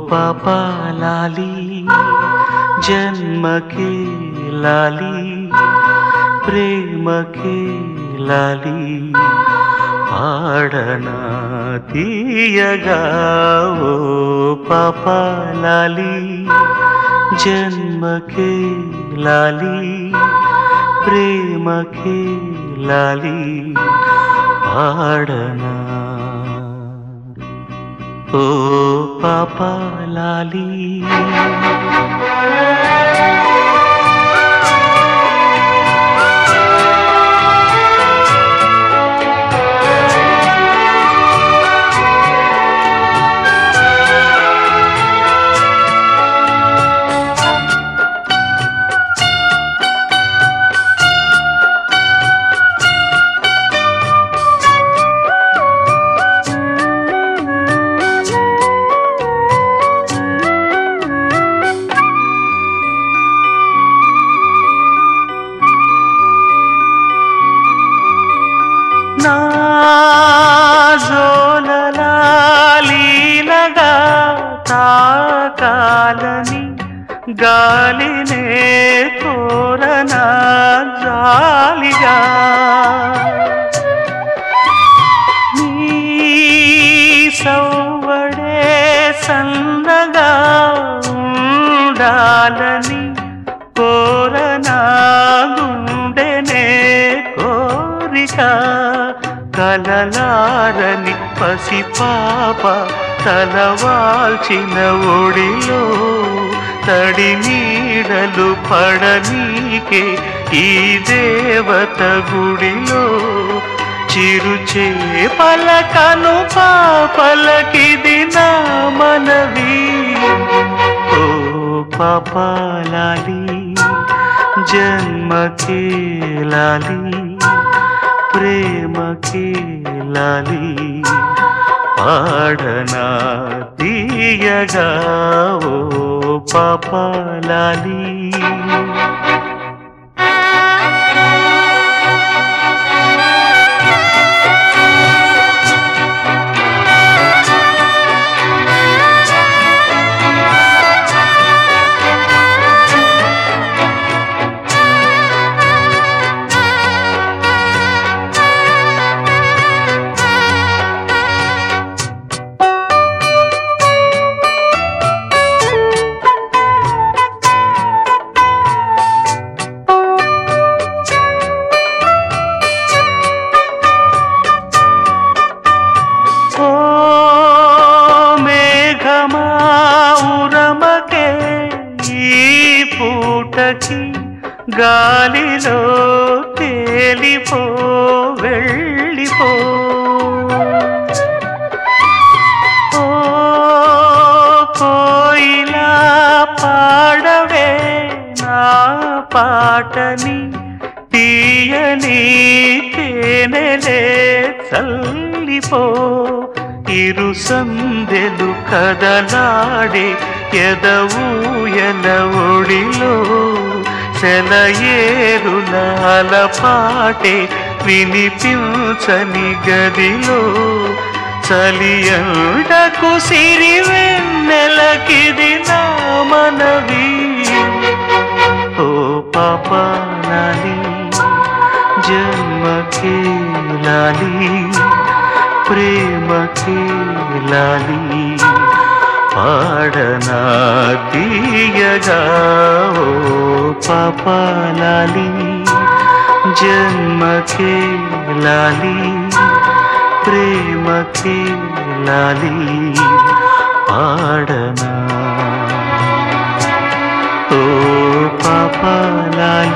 పాపాలాలి జన్మకే లాలి ప్రేమకే లాలి పాడనా తీయగా ఓ పాపాలాలి జన్మకే లాలి ప్రేమకే లాలి పాడనా ఓ పాపాలాలి నా జోలలాలీనగా తాకాలని గాలినే కోరనా జాలిగా నీ సౌవడే సన్నగా ఉండాలని కోరనా గుండెనే కోరిక కలలారని పసిపాప తలవాల్చిన ఒడిలో తడి నీడలు పడనీకే ఈ దేవత గుడిలో చిరుచే పలకను పాపలకిది నా మనవి ఓ పాపాలాలి జన్మకే లాలి ప్రేమకే లాలి పాడనా తీయగా ఓ పాపాలాలి ఓ మేఘమా ఉరమకే ఈ పూటకి గాలిలో తేలిపో వెళ్ళిపో ఓ కోయిలా పాడవే నా పాటని తీయని తేనెలే చల్లిపో ఇరు సందెలు కదలాడే ఎదవూయల ఒడిలో సెలయేరులాల పాటే వినిపించని గదిలో చలియండకు సిరి వెన్నెలకిది నా మనవి ఓ పాపాలాలి జన్మకే లాలి ప్రేమకే లాలి పాడనా తీయగా ఓ పాపాలాలి జన్మకే లాలి ప్రేమకే లాలి పాడనా ఓ పాపాలాలి